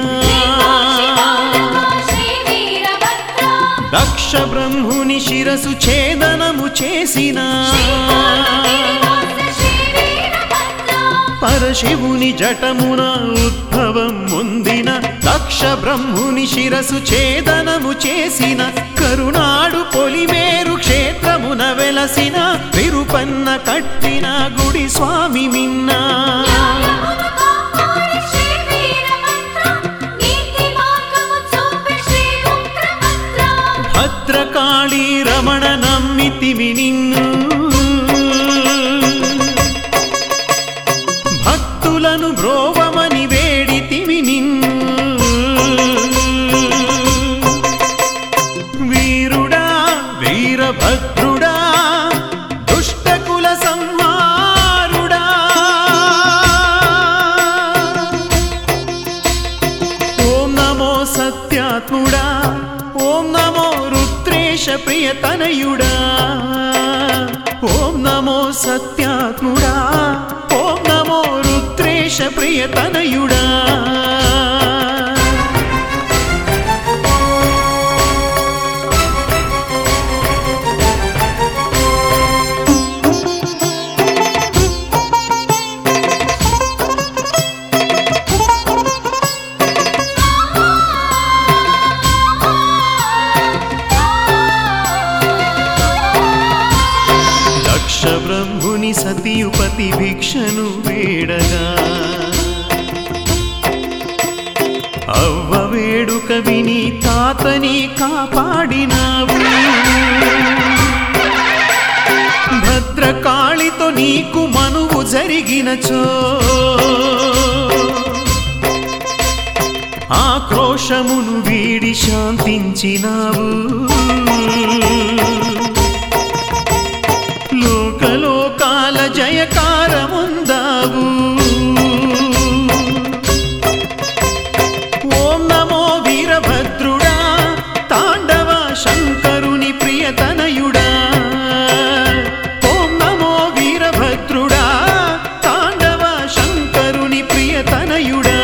దక్ష బ్రహ్ముని శిరసు ఛేదనము చేసిన పరశివుని జటమున ఉద్భవం ముందిన దక్ష బ్రహ్ముని శిరసు ఛేదనము చేసిన కరుణాడు పొలిమేరు క్షేత్రమున వెలసిన విరుపన్న కట్టిన గుడి స్వామి మిన్నా భద్రకాళి రమణ నమ్మితిమి నిన్ను భక్తులను బ్రోవమని వేడితిమి నిన్ను వీరుడా వీరభద్రుడా దుష్టకుల సంహారుడా ఓం నమో సత్యాత్ముడా ఓం నమో రుద్రేశ ప్రియతనయుడా ఓం నమో సత్యాత్ముడా ఓం నమో రుద్రేశ ప్రియతనయుడా దక్ష బ్రహ్ముని సతీయుపతి భిక్షను వేడగా అవ్వ వేడుక విని తాతని కాపాడినావు భద్రకాళితో నీకు మనువు జరిగినచో ఆక్రోశమును వీడి శాంతించినావు లోకలోకాల జయకారముందావు ఓం నమో వీరభద్రుడా తాండవ శంకరుని ప్రియతనయుడా ఓం నమో వీరభద్రుడా తాండవ శంకరుని ప్రియతనయుడా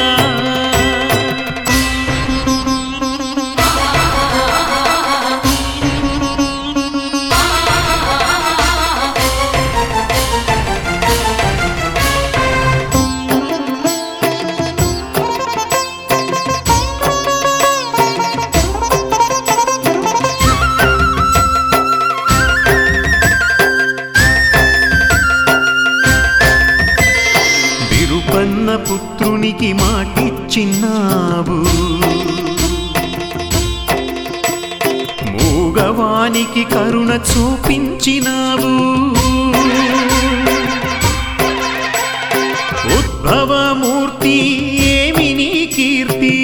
విరుపన్న పుత్రునికి మాటిచ్చిన్నావు మూగవానికి కరుణ చూపించినావు ఉద్భవమూర్తి ఏమి నీ కీర్తి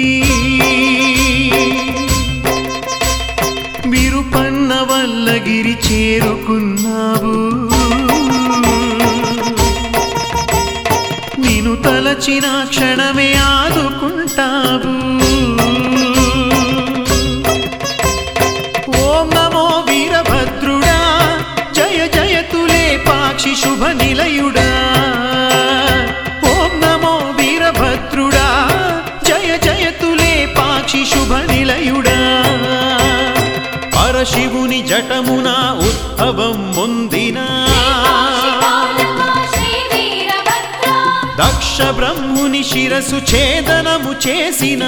విరుపన్న వల్లగిరి చేరుకున్నావు నిను తలచిన క్షణమే ఆదుకుంటావు ఓం నమో వీరభద్రుడా జయ జయతులే పాక్షి శుభ నిలయుడా ఓం నమో వీరభద్రుడా జయ జయతులే పాక్షి శుభ నిలయుడా పరశివుని జటమున ఉద్భవం ముందినా దక్ష బ్రహ్ముని శిరసు ఛేదనము చేసిన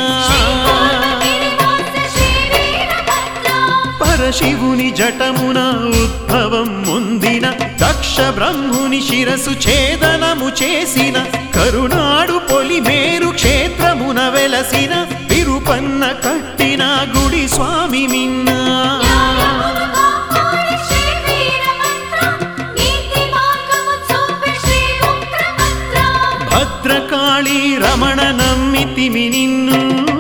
పరశివుని జటమున ఉద్భవం ముందిన దక్ష బ్రహ్ముని శిరసు ఛేదనము చేసిన కరుణాడు పొలిమేరు క్షేత్రమున వెలసిన విరుపన్న కట్టిన గుడి స్వామి మిన్నా భద్రకాళి రమణ నమ్మితిమి నిన్ను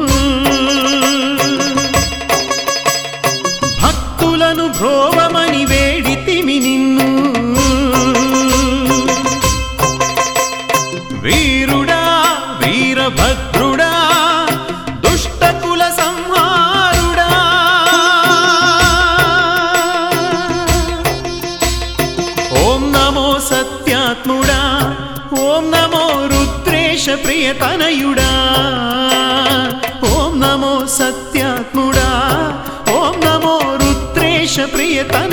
భక్తులను భ్రోవమని వేడితిమి నిన్ను వీరుడా వీరభద్రుడా దుష్టకుల సంహారుడా ఓం నమో సత్యాత్ముడా ఓం నమో రుద్రేశ ప్రియతనయుడా సత్యాత్ముడా ఓం నమో రుద్రేశ ప్రియతన